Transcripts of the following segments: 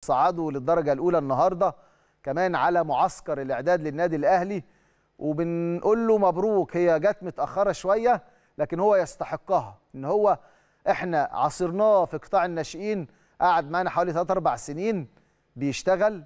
صعدوا للدرجه الاولى النهارده كمان على معسكر الاعداد للنادي الاهلي وبنقول له مبروك هي جت متاخره شويه لكن هو يستحقها ان هو احنا عاصرناه في قطاع الناشئين قعد معانا حوالي 3 4 سنين بيشتغل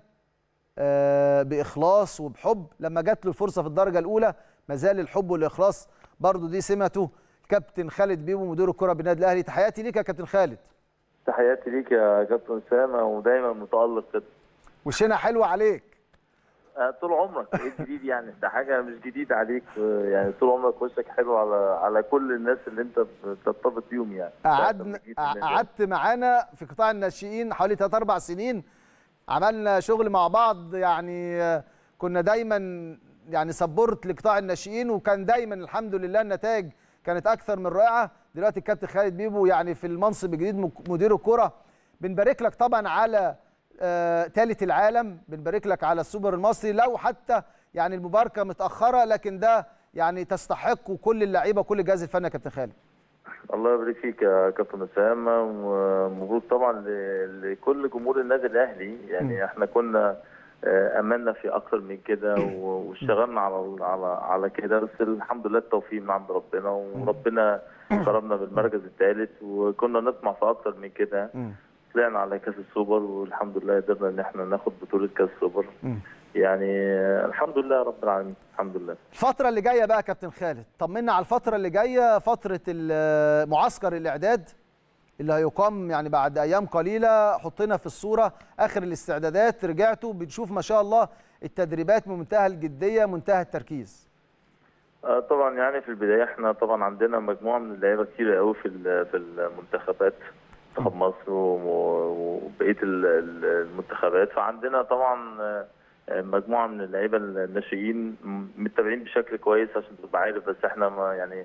آه، باخلاص وبحب لما جات له الفرصه في الدرجه الاولى ما زال الحب والاخلاص برضو دي سمته كابتن خالد بيبو مدير الكره بالنادي الاهلي تحياتي ليك يا كابتن خالد تحياتي ليك يا كابتن اسامه ودايما متالق كده وشنا حلو عليك آه، طول عمرك ايه الجديد يعني ده حاجه مش جديد عليك آه، يعني طول عمرك وشك حلو على على كل الناس اللي انت بترتبط بيهم يعني ده قعدنا جديد بالنسبة لي. قعدت معانا في قطاع الناشئين حوالي 3 4 سنين عملنا شغل مع بعض يعني آه، كنا دايما يعني سبورت لقطاع الناشئين وكان دايما الحمد لله النتائج كانت اكثر من رائعه دلوقتي الكابتن خالد بيبو يعني في المنصب الجديد مك- مدير الكره بنبارك لك طبعا على ثالث العالم بنبارك لك على السوبر المصري لو حتى يعني المباركه متاخره لكن ده يعني تستحق كل اللعيبه وكل الجهاز الفني يا كابتن خالد الله يبارك فيك يا كابتن اسامه ومبروك طبعا ل- لكل جمهور النادي الاهلي يعني احنا كنا آه، املنا في اكتر من كده و- واشتغلنا على على على كده بس الحمد لله التوفيق من عند ربنا وربنا كرمنا بالمركز الثالث وكنا نطمع في اكتر من كده طلعنا على كاس السوبر والحمد لله قدرنا ان احنا ناخد بطوله كاس السوبر يعني آه، الحمد لله رب العالمين الحمد لله الفترة اللي جاية بقى يا كابتن خالد طمنا على الفترة اللي جاية فترة ال- معسكر الإعداد اللي هيقام يعني بعد أيام قليلة حطينا في الصورة آخر الاستعدادات رجعتوا بنشوف ما شاء الله التدريبات بمنتهى الجدية منتهى التركيز آه، طبعا يعني في البدايه احنا طبعا عندنا مجموعه من اللعيبه كتير قوي في ال- في المنتخبات منتخب مصر و- وبقيه ال- ال- المنتخبات فعندنا طبعا آه، آه، مجموعه من اللعيبه الناشئين م- متابعين بشكل كويس عشان تبقى عارف بس احنا ما يعني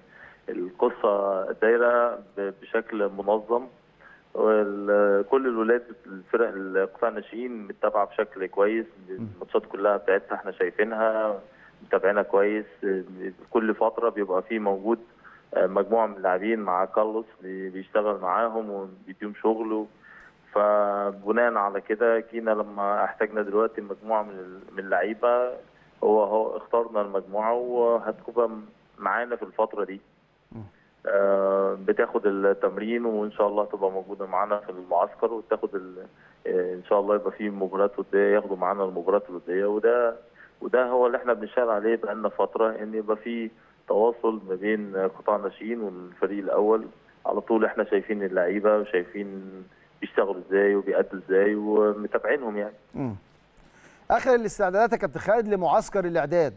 القصه دايره ب- بشكل منظم وال- كل الولاد الفرق القطاع الناشئين متابعه بشكل كويس الماتشات كلها بتاعتها احنا شايفينها متابعينها كويس كل فتره بيبقى فيه موجود مجموعه من اللاعبين مع كارلوس بي- بيشتغل معاهم وبيديهم شغل فبناء على كده جينا لما احتاجنا دلوقتي مجموعه من ال- من اللعيبه هو هو اخترنا المجموعه وهتبقى معانا في الفتره دي آه، بتاخد التمرين وان شاء الله تبقى موجوده معانا في المعسكر وتاخد ال- آه، ان شاء الله يبقى في مباريات وديه ياخدوا معانا المباريات الوديه وده وده هو اللي احنا بنشتغل عليه بقالنا فتره ان يبقى في تواصل ما بين قطاع الناشئين والفريق الاول على طول احنا شايفين اللعيبه وشايفين بيشتغلوا ازاي وبيأدوا ازاي ومتابعينهم يعني مم. آخر الاستعدادات يا كابتن خالد لمعسكر الإعداد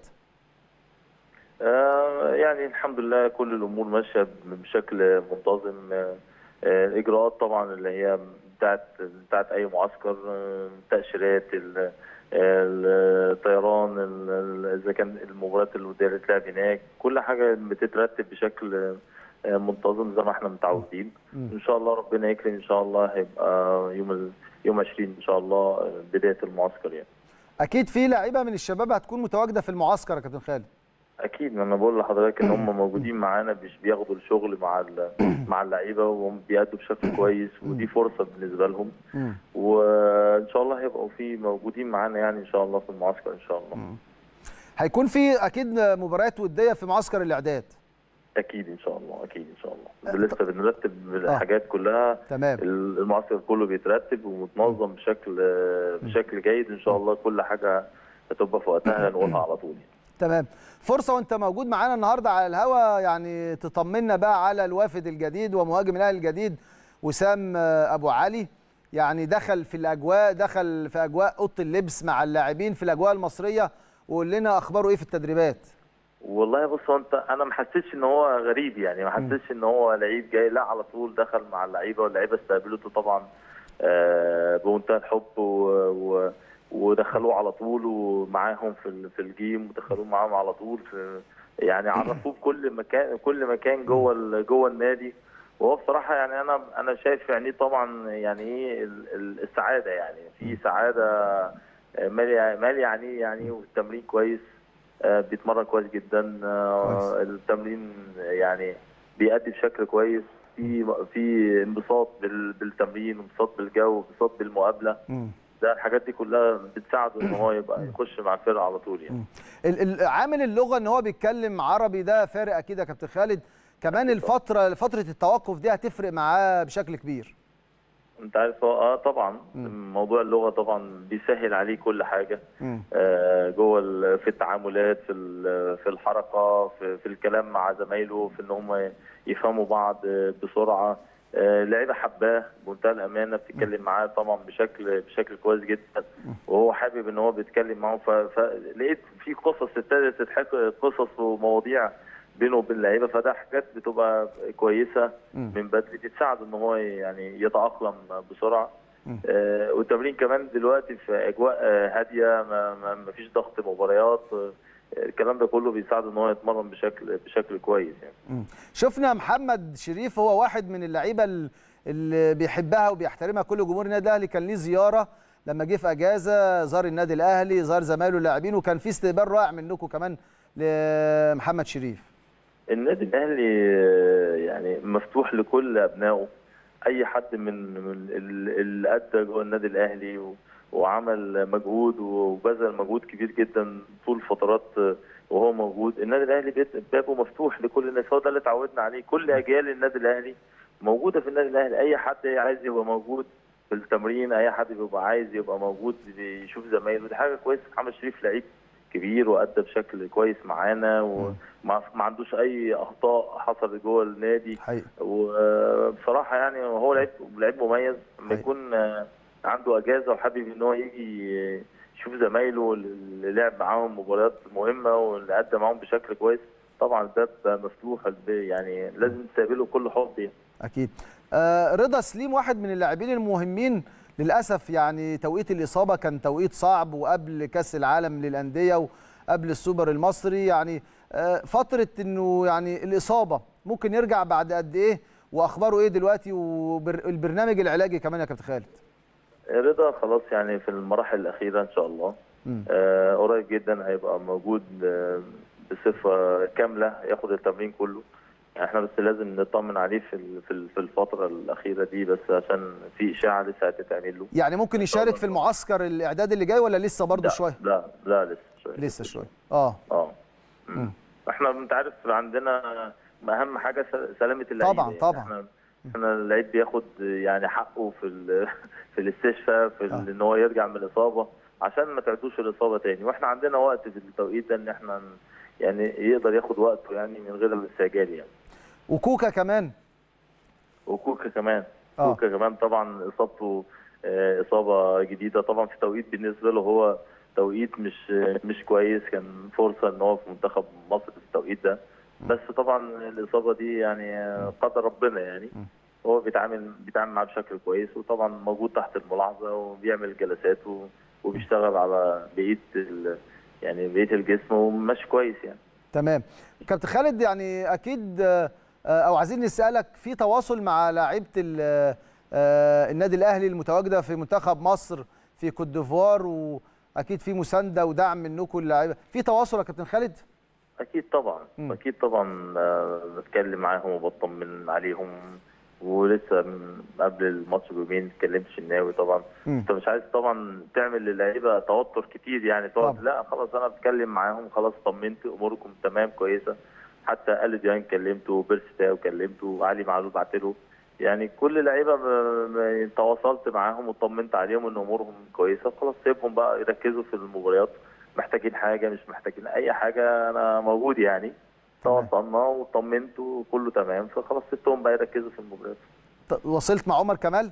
آه، يعني الحمد لله كل الامور ماشيه بشكل منتظم آه، آه، الاجراءات طبعا اللي هي بتاعت بتاعت اي معسكر آه، التاشيرات ال- الطيران ال- ال- اذا كان المباريات الوديه اللي بتلعب هناك كل حاجه بتترتب بشكل آه، منتظم زي ما احنا متعودين ان شاء الله ربنا يكرم ان شاء الله هيبقى يوم ال- يوم 20 ان شاء الله آه، بدايه المعسكر يعني أكيد في لعيبة من الشباب هتكون متواجدة في المعسكر يا كابتن خالد اكيد ما انا بقول لحضرتك ان هم موجودين معانا مش بياخدوا الشغل مع ال- مع اللعيبه وهم بيأدوا بشكل كويس ودي فرصه بالنسبه لهم وان شاء الله هيبقوا في موجودين معانا يعني ان شاء الله في المعسكر ان شاء الله هيكون في أكيد مباريات ودية في معسكر الإعداد اكيد ان شاء الله اكيد ان شاء الله لسه بنرتب الحاجات كلها تمام المعسكر كله بيترتب ومتنظم بشكل بشكل جيد ان شاء الله كل حاجه هتبقى في وقتها نقولها على طول يعني. تمام فرصه وانت موجود معانا النهارده على الهوا يعني تطمنا بقى على الوافد الجديد ومهاجم الاهلي الجديد وسام آه، ابو علي يعني دخل في الاجواء دخل في اجواء اوضه اللبس مع اللاعبين في الاجواء المصريه وقول لنا اخباره ايه في التدريبات والله بص هو انت انا ما حسيتش ان هو غريب يعني ما حسيتش ان هو لعيب جاي لا على طول دخل مع اللعيبه واللعيبه استقبلته طبعا آه، بمنتهى الحب و... و... ودخلوه على طول ومعاهم في ال- في الجيم ودخلوه معاهم على طول في يعني عرفوه بكل مكان كل مكان جوه ال- جوه النادي وهو بصراحه يعني انا انا شايف في عينيه طبعا يعني ايه ال- ال- السعاده يعني في سعاده آه، مالي مالي عينيه يعني والتمرين كويس آه، بيتمرن كويس جدا آه، التمرين يعني بيأدي بشكل كويس في في انبساط بال- بالتمرين انبساط بالجو انبساط بالمقابله ده الحاجات دي كلها بتساعده ان هو يبقى يخش مع الفرقه على طول يعني ال- ال- عامل اللغه ان هو بيتكلم عربي ده فارق اكيد يا كابتن خالد كمان الفتره فتره التوقف دي هتفرق معاه بشكل كبير انت عارف هو اه طبعا مم. موضوع اللغه طبعا بيسهل عليه كل حاجه مم. آه، جوه ال- في التعاملات في ال- في الحركه في, في الكلام مع زمايله في ان هم يفهموا بعض آه، بسرعه آه، لعيبه حباه بمنتهى الامانه بتتكلم معاه طبعا بشكل بشكل كويس جدا وهو حابب ان هو بيتكلم معاهم ف- فلقيت في قصص ابتدت تتحكي قصص ومواضيع بينه وبين اللعيبه فده حاجات بتبقى كويسه مم. من بدري بتساعده ان هو يعني يتاقلم بسرعه مم. آه، والتمرين كمان دلوقتي في اجواء آه، هاديه ما, ما, ما فيش ضغط مباريات آه، الكلام ده كله بيساعده ان هو يتمرن بشكل بشكل كويس يعني مم. شفنا محمد شريف هو واحد من اللعيبه ال- اللي بيحبها وبيحترمها كل جمهور النادي الاهلي كان ليه زياره لما جه في اجازه زار النادي الاهلي زار زمايله اللاعبين وكان في استقبال رائع منكم كمان لمحمد شريف النادي الاهلي آه، يعني مفتوح لكل ابنائه اي حد من من ال- اللي ادى جوه النادي الاهلي و- وعمل مجهود وبذل مجهود كبير جدا طول فترات آه، وهو موجود النادي الاهلي بيت- بابه مفتوح لكل الناس هو ده اللي اتعودنا عليه كل اجيال النادي الاهلي موجوده في النادي الاهلي اي حد عايز يبقى موجود في التمرين اي حد بيبقى عايز يبقى موجود يشوف زمايله دي حاجه كويسه محمد شريف لعيب كبير وادى بشكل كويس معانا وما ما عندوش اي اخطاء حصلت جوه النادي حقيقي وبصراحه يعني هو لعيب لعيب مميز لما حقيقي. يكون آه، عنده اجازه وحابب ان هو يجي آه، يشوف زمايله اللي لعب معاهم مباريات مهمه واللي ادى معاهم بشكل كويس طبعا الباب مفتوح الب- يعني لازم تستقبله بكل حب يعني اكيد آه رضا سليم واحد من اللاعبين المهمين للاسف يعني توقيت الاصابه كان توقيت صعب وقبل كاس العالم للانديه وقبل السوبر المصري يعني آه فتره انه يعني الاصابه ممكن يرجع بعد قد ايه واخباره ايه دلوقتي والبرنامج العلاجي كمان يا كابتن خالد رضا خلاص يعني في المراحل الاخيره ان شاء الله مم. آه، قريب جدا هيبقى موجود آه، بصفه كامله ياخد التمرين كله يعني احنا بس لازم نطمن عليه في ال- في ال- في الفتره الاخيره دي بس عشان في اشاعه لسه هتتعمل له يعني ممكن يشارك في المعسكر الاعداد اللي جاي ولا لسه برضه لا شويه لا لا لسه شويه لسه شويه اه اه مم. مم. احنا انت عارف عندنا اهم حاجه س- سلامه اللعيبه طبعاً، يعني طبعاً. احنا احنا اللعيب بياخد يعني حقه في ال- في الاستشفاء في آه. ال- ان هو يرجع من الاصابه عشان ما تعدوش الاصابه تاني واحنا عندنا وقت في التوقيت ده ان احنا ن- يعني يقدر ياخد وقته يعني من غير الاستعجال يعني وكوكا كمان وكوكا كمان آه. كوكا كمان طبعا اصابته آه، اصابه جديده طبعا في توقيت بالنسبه له هو توقيت مش مش كويس كان فرصه ان هو في منتخب مصر في التوقيت ده بس طبعا الاصابه دي يعني آه، قدر ربنا يعني هو بيتعامل بيتعامل معاه بشكل كويس وطبعا موجود تحت الملاحظه وبيعمل جلسات و- وبيشتغل على بقيه ال- يعني بقيه الجسم وماشي كويس يعني تمام كابتن خالد يعني اكيد آه، آه، او عايزين نسالك في تواصل مع لاعيبه ال- آه، النادي الاهلي المتواجده في منتخب مصر في كوت ديفوار واكيد في مسانده ودعم منكم للاعيبه في تواصل يا كابتن خالد اكيد طبعا مم. اكيد طبعا آه، بتكلم معاهم وبطمن عليهم ولسه من قبل الماتش بيومين اتكلمت شناوي طبعا مم. انت مش عايز طبعا تعمل للعيبه توتر كتير يعني تقعد طبعا. لا خلاص انا بتكلم معاهم خلاص طمنت اموركم تمام كويسه حتى الي ديان كلمته بيرسي تاو كلمته علي معلول بعت له يعني كل اللعيبه ب- ب- تواصلت معاهم وطمنت عليهم ان امورهم كويسه خلاص سيبهم بقى يركزوا في المباريات محتاجين حاجه مش محتاجين اي حاجه انا موجود يعني تمام. تواصلنا وطمنت وكله تمام فخلاص سبتهم بقى يركزوا في المباريات ط- وصلت مع عمر كمال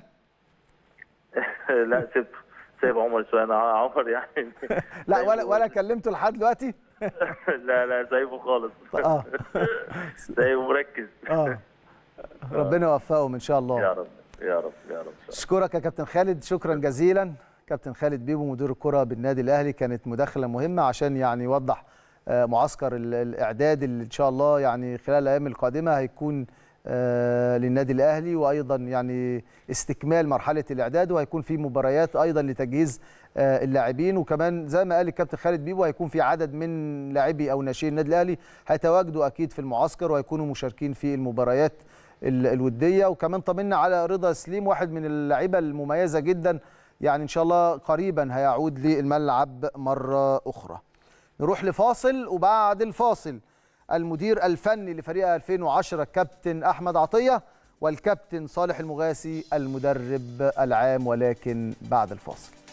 لا سبت سايب عمر شويه انا عمر يعني لا ولا سايبه- ولا كلمته لحد دلوقتي لا لا سايبه خالص اه سايبه مركز اه ربنا يوفقهم ان شاء الله يا رب يا رب يا رب اشكرك يا كابتن خالد شكرا جزيلا كابتن خالد بيبو مدير الكره بالنادي الاهلي كانت مداخله مهمه عشان يعني يوضح آه، معسكر ال- الاعداد اللي ان شاء الله يعني خلال الايام القادمه هيكون آه، للنادي الاهلي وايضا يعني استكمال مرحله الاعداد وهيكون في مباريات ايضا لتجهيز آه، اللاعبين وكمان زي ما قال الكابتن خالد بيبو هيكون في عدد من لاعبي او ناشئين النادي الاهلي هيتواجدوا اكيد في المعسكر وهيكونوا مشاركين في المباريات ال- الوديه وكمان طمنا على رضا سليم واحد من اللعيبه المميزه جدا يعني ان شاء الله قريبا هيعود للملعب مره اخرى نروح لفاصل وبعد الفاصل المدير الفني لفريق 2010 كابتن احمد عطيه والكابتن صالح المغاسي المدرب العام ولكن بعد الفاصل